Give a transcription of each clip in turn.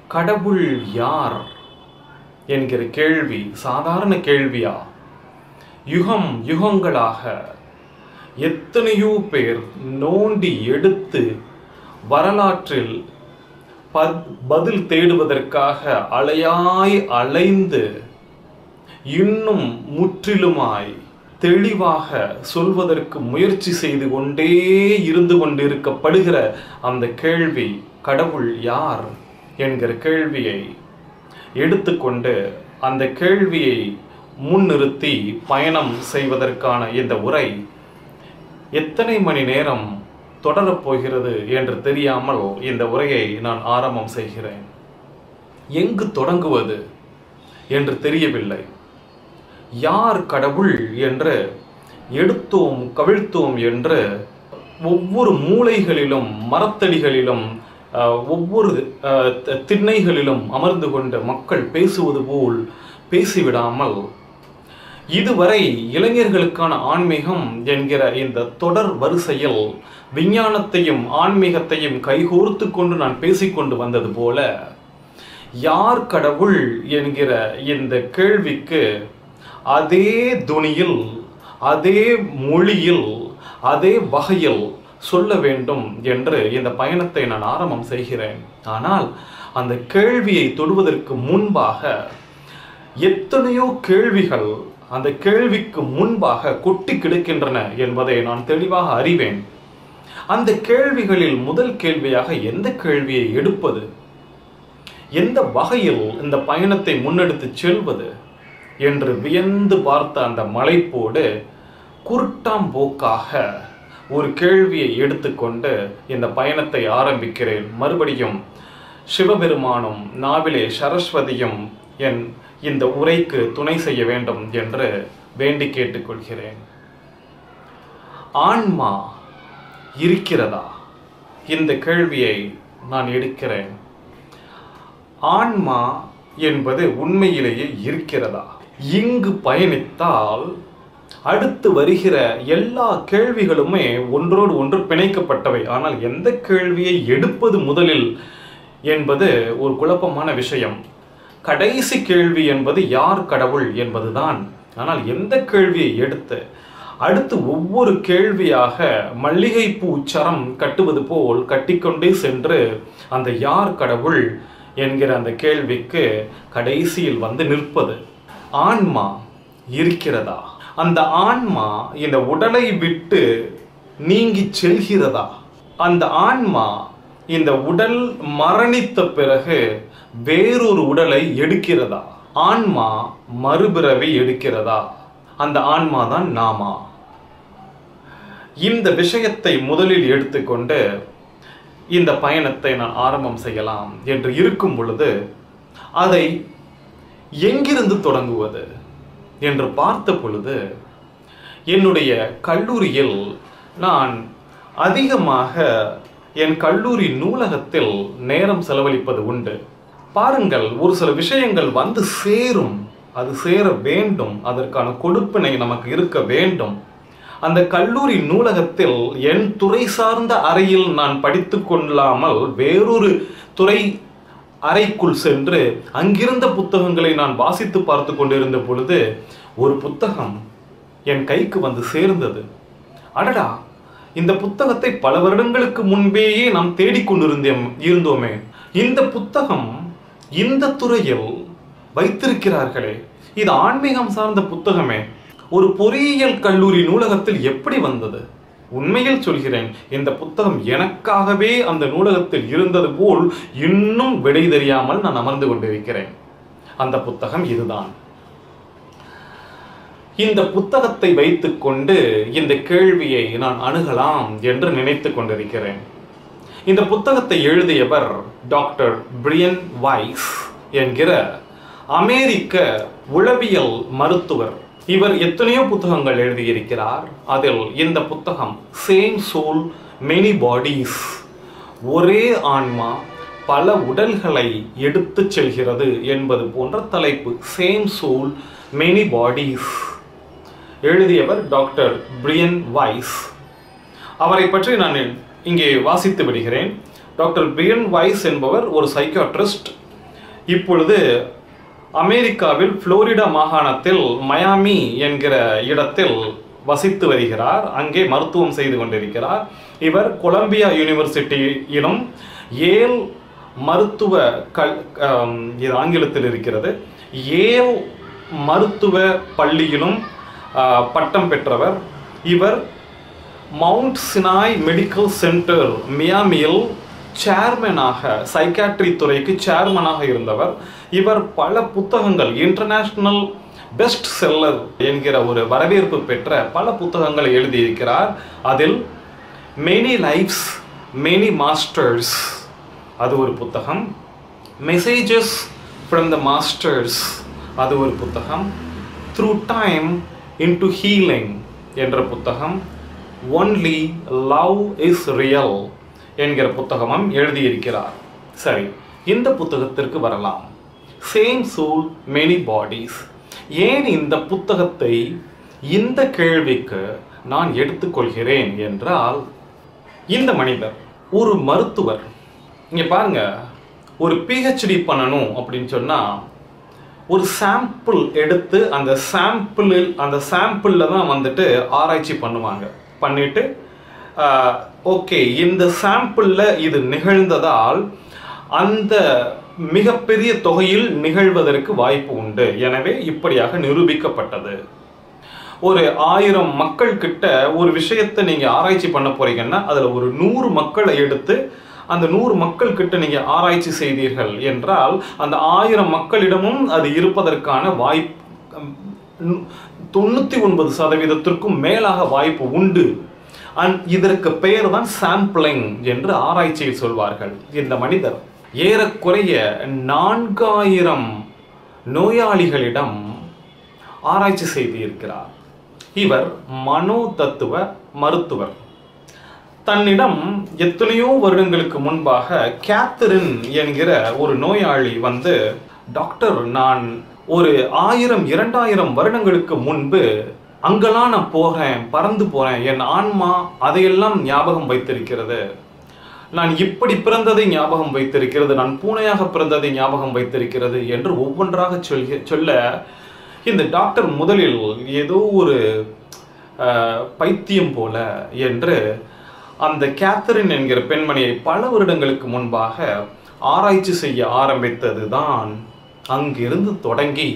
கடவுள் யார் என்கிற கேள்வி சாதாரண கேள்வியா யுகம் யுகங்களாக எத்தனையோ பேர் நோண்டி எடுத்து வரலாற்றில் ப- பதில் தேடுவதற்காக அலையாய் அலைந்து இன்னும் முற்றிலுமாய் தெளிவாக சொல்வதற்கு முயற்சி செய்து கொண்டே இருந்து கொண்டிருக்கப்படுகிற அந்த கேள்வி கடவுள் யார் என்கிற கேள்வியை எடுத்துக்கொண்டு அந்த கேள்வியை முன்னிறுத்தி பயணம் செய்வதற்கான இந்த உரை எத்தனை மணி நேரம் தொடரப் போகிறது என்று தெரியாமல் இந்த உரையை நான் ஆரம்பம் செய்கிறேன் எங்கு தொடங்குவது என்று தெரியவில்லை யார் கடவுள் என்று எடுத்தோம் கவிழ்த்தோம் என்று ஒவ்வொரு மூலைகளிலும் மரத்தடிகளிலும் அஹ், ஒவ்வொரு அஹ், தி- திண்ணைகளிலும் அமர்ந்து கொண்டு மக்கள் பேசுவது போல் பேசிவிடாமல் இதுவரை இளைஞர்களுக்கான ஆன்மீகம் என்கிற இந்த தொடர் வரிசையில் விஞ்ஞானத்தையும் ஆன்மீகத்தையும் கைகோர்த்து கொண்டு நான் பேசிக்கொண்டு வந்தது போல யார் கடவுள் என்கிற இந்த கேள்விக்கு அதே துணியில் அதே மொழியில் அதே வகையில் சொல்ல வேண்டும் என்று இந்த பயணத்தை நான் ஆரம்பம் செய்கிறேன் ஆனால் அந்த கேள்வியை தொடுவதற்கு முன்பாக எத்தனையோ கேள்விகள் அந்த கேள்விக்கு முன்பாக கொட்டி கிடக்கின்றன என்பதை நான் தெளிவாக அறிவேன் அந்த கேள்விகளில் முதல் கேள்வியாக எந்த கேள்வியை எடுப்பது எந்த வகையில் இந்த பயணத்தை முன்னெடுத்து செல்வது என்று வியந்து பார்த்த அந்த மலைப்போடு குருட்டாம் போக்காக ஒரு கேள்வியை எடுத்துக்கொண்டு இந்த பயணத்தை ஆரம்பிக்கிறேன் மறுபடியும் சிவபெருமானும் நாவிலே சரஸ்வதியும் என் இந்த உரைக்கு துணை செய்ய வேண்டும் என்று வேண்டி கேட்டுக்கொள்கிறேன் ஆன்மா இருக்கிறதா இந்த கேள்வியை நான் எடுக்கிறேன் ஆன்மா என்பது உண்மையிலேயே இருக்கிறதா இங்கு பயணித்தால் அடுத்து வருகிற எல்லா கேள்விகளுமே ஒன்றோடு ஒன்று பிணைக்கப்பட்டவை ஆனால் எந்த கேள்வியை எடுப்பது முதலில் என்பது ஒரு குழப்பமான விஷயம் கடைசி கேள்வி என்பது யார் கடவுள் என்பதுதான் ஆனால் எந்த கேள்வியை எடுத்து அடுத்து ஒவ்வொரு கேள்வியாக மல்லிகைப்பூ சரம் கட்டுவது போல் கட்டிக்கொண்டே சென்று அந்த யார் கடவுள் என்கிற அந்த கேள்விக்கு கடைசியில் வந்து நிற்பது ஆன்மா இருக்கிறதா அந்த ஆன்மா இந்த உடலை விட்டு நீங்கி செல்கிறதா அந்த ஆன்மா இந்த உடல் மரணித்த பிறகு வேறொரு உடலை எடுக்கிறதா ஆன்மா மறுபிறவி எடுக்கிறதா அந்த ஆன்மா தான் நாமா இந்த விஷயத்தை முதலில் எடுத்துக்கொண்டு இந்த பயணத்தை நான் ஆரம்பம் செய்யலாம் என்று இருக்கும் பொழுது அதை எங்கிருந்து தொடங்குவது என்று பார்த்த பொழுது என்னுடைய கல்லூரியில் நான் அதிகமாக என் கல்லூரி நூலகத்தில் நேரம் செலவழிப்பது உண்டு பாருங்கள் ஒரு சில விஷயங்கள் வந்து சேரும் அது சேர வேண்டும் அதற்கான கொடுப்பினை நமக்கு இருக்க வேண்டும் அந்த கல்லூரி நூலகத்தில் என் துறை சார்ந்த அறையில் நான் படித்து கொள்ளாமல் வேறொரு துறை அறைக்குள் சென்று அங்கிருந்த புத்தகங்களை நான் வாசித்து பார்த்து கொண்டிருந்த பொழுது ஒரு புத்தகம் என் கைக்கு வந்து சேர்ந்தது அடடா இந்த புத்தகத்தை பல வருடங்களுக்கு முன்பேயே நாம் தேடிக்கொண்டிருந்தோம் இருந்தோமே இந்த புத்தகம் இந்த துறையில் வைத்திருக்கிறார்களே இது ஆன்மீகம் சார்ந்த புத்தகமே ஒரு பொறியியல் கல்லூரி நூலகத்தில் எப்படி வந்தது உண்மையில் சொல்கிறேன் இந்த புத்தகம் எனக்காகவே அந்த நூலகத்தில் இருந்தது போல் இன்னும் விடை தெரியாமல் நான் அமர்ந்து கொண்டிருக்கிறேன் அந்த புத்தகம் இதுதான் இந்த புத்தகத்தை வைத்துக்கொண்டு இந்த கேள்வியை நான் அணுகலாம் என்று நினைத்துக் கொண்டிருக்கிறேன் இந்த புத்தகத்தை எழுதியவர் டாக்டர் பிரியன் வைஸ் என்கிற அமெரிக்க உளவியல் மருத்துவர் இவர் எத்தனையோ புத்தகங்கள் எழுதியிருக்கிறார் அதில் இந்த புத்தகம் சேம் சோல் மெனி பாடிஸ் ஒரே ஆன்மா பல உடல்களை எடுத்துச் செல்கிறது என்பது போன்ற தலைப்பு சேம் சோல் மெனி பாடிஸ் எழுதியவர் டாக்டர் பிரியன் வைஸ் அவரை பற்றி நான் இங்கே வாசித்து விடுகிறேன் டாக்டர் பிரியன் வைஸ் என்பவர் ஒரு சைக்காட்ரிஸ்ட் இப்பொழுது அமெரிக்காவில் புளோரிடா மாகாணத்தில் மயாமி என்கிற இடத்தில் வசித்து வருகிறார் அங்கே மருத்துவம் செய்து கொண்டிருக்கிறார் இவர் கொலம்பியா யூனிவர்சிட்டியிலும் ஏல் மருத்துவ கல் ஆம், இது ஆங்கிலத்தில் இருக்கிறது ஏல் மருத்துவ பள்ளியிலும் ஆ, பட்டம் பெற்றவர் இவர் மவுண்ட் சினாய் மெடிக்கல் சென்டர் மியாமியில் சேர்மனாக சைக்காட்ரி துறைக்கு சேர்மனாக இருந்தவர் இவர் பல புத்தகங்கள் இன்டர்நேஷனல் பெஸ்ட் செல்லர் என்கிற ஒரு வரவேற்பு பெற்ற பல புத்தகங்களை எழுதியிருக்கிறார் அதில் மெனி லைஃப்ஸ் மெனி மாஸ்டர்ஸ் அது ஒரு புத்தகம் மெசேஜஸ் ஃப்ரம் த மாஸ்டர்ஸ் அது ஒரு புத்தகம் த்ரூ டைம் இன்டு ஹீலிங் என்ற புத்தகம் ஒன்லி லவ் இஸ் ரியல் என்கிற புத்தகமும் எழுதியிருக்கிறார் சரி இந்த புத்தகத்திற்கு வரலாம் சேம் சோல் மெனி பாடிஸ் ஏன் இந்த புத்தகத்தை இந்த கேள்விக்கு நான் எடுத்துக்கொள்கிறேன் என்றால் இந்த மனிதர் ஒரு மருத்துவர் இங்க பாருங்க ஒரு பிஹெச்டி பண்ணணும் அப்படின்னு சொன்னா ஒரு சாம்பிள் எடுத்து அந்த சாம்பிளில் அந்த சாம்பிளில் தான் வந்துட்டு ஆராய்ச்சி பண்ணுவாங்க பண்ணிட்டு ஓகே இந்த சாம்பிளில் இது நிகழ்ந்ததால் அந்த மிகப்பெரிய தொகையில் நிகழ்வதற்கு வாய்ப்பு உண்டு எனவே இப்படியாக நிரூபிக்கப்பட்டது ஒரு ஆயிரம் மக்கள் கிட்ட ஒரு விஷயத்தை நீங்க ஆராய்ச்சி பண்ண போறீங்கன்னா அதுல ஒரு நூறு மக்களை எடுத்து அந்த நூறு மக்கள் கிட்ட நீங்க ஆராய்ச்சி செய்தீர்கள் என்றால் அந்த ஆயிரம் மக்களிடமும் அது இருப்பதற்கான வாய்ப்பு தொண்ணூத்தி ஒன்பது சதவீதத்திற்கும் மேலாக வாய்ப்பு உண்டு அண்ட் இதற்கு பெயர் தான் சாம்பிளிங் என்று ஆராய்ச்சியில் சொல்வார்கள் இந்த மனிதர் ஏறக்குறைய நான்காயிரம் நோயாளிகளிடம் ஆராய்ச்சி செய்திருக்கிறார் இவர் மனோ தத்துவ மருத்துவர் தன்னிடம் எத்தனையோ வருடங்களுக்கு முன்பாக கேத்தரின் என்கிற ஒரு நோயாளி வந்து டாக்டர் நான் ஒரு ஆயிரம் இரண்டாயிரம் வருடங்களுக்கு முன்பு அங்கெல்லாம் நான் போகிறேன் பறந்து போறேன் என் ஆன்மா அதையெல்லாம் ஞாபகம் வைத்திருக்கிறது நான் இப்படி பிறந்ததை ஞாபகம் வைத்திருக்கிறது நான் பூனையாக பிறந்ததை ஞாபகம் வைத்திருக்கிறது என்று ஒவ்வொன்றாக சொல்க சொல்ல இந்த டாக்டர் முதலில் ஏதோ ஒரு அஹ், பைத்தியம் போல என்று அந்த கேத்தரின் என்கிற பெண்மணியை பல வருடங்களுக்கு முன்பாக ஆராய்ச்சி செய்ய ஆரம்பித்தது தான் அங்கிருந்து தொடங்கி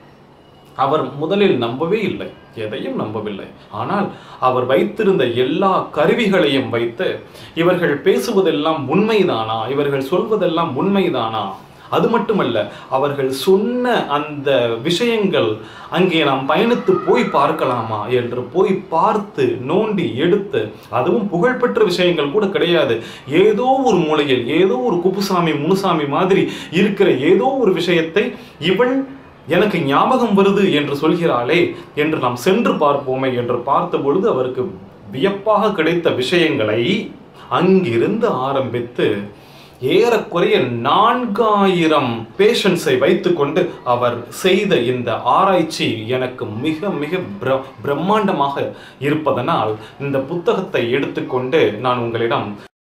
அவர் முதலில் நம்பவே இல்லை எதையும் நம்பவில்லை ஆனால் அவர் வைத்திருந்த எல்லா கருவிகளையும் வைத்து இவர்கள் பேசுவதெல்லாம் உண்மைதானா இவர்கள் சொல்வதெல்லாம் உண்மைதானா அது மட்டுமல்ல அவர்கள் சொன்ன அந்த விஷயங்கள் அங்கே நாம் பயணித்து போய் பார்க்கலாமா என்று போய் பார்த்து நோண்டி எடுத்து அதுவும் புகழ்பெற்ற விஷயங்கள் கூட கிடையாது ஏதோ ஒரு மூலையில் ஏதோ ஒரு குப்புசாமி முனுசாமி மாதிரி இருக்கிற ஏதோ ஒரு விஷயத்தை இவள் எனக்கு ஞாபகம் வருது என்று சொல்கிறாளே என்று நாம் சென்று பார்ப்போமே என்று பார்த்த பொழுது அவருக்கு வியப்பாக கிடைத்த விஷயங்களை அங்கிருந்து ஆரம்பித்து ஏறக்குறைய நான்காயிரம் பேஷண்ட்ஸை வைத்துக்கொண்டு அவர் செய்த இந்த ஆராய்ச்சி எனக்கு மிக மிக பிர பிரம்மாண்டமாக இருப்பதனால் இந்த புத்தகத்தை எடுத்துக்கொண்டு நான் உங்களிடம்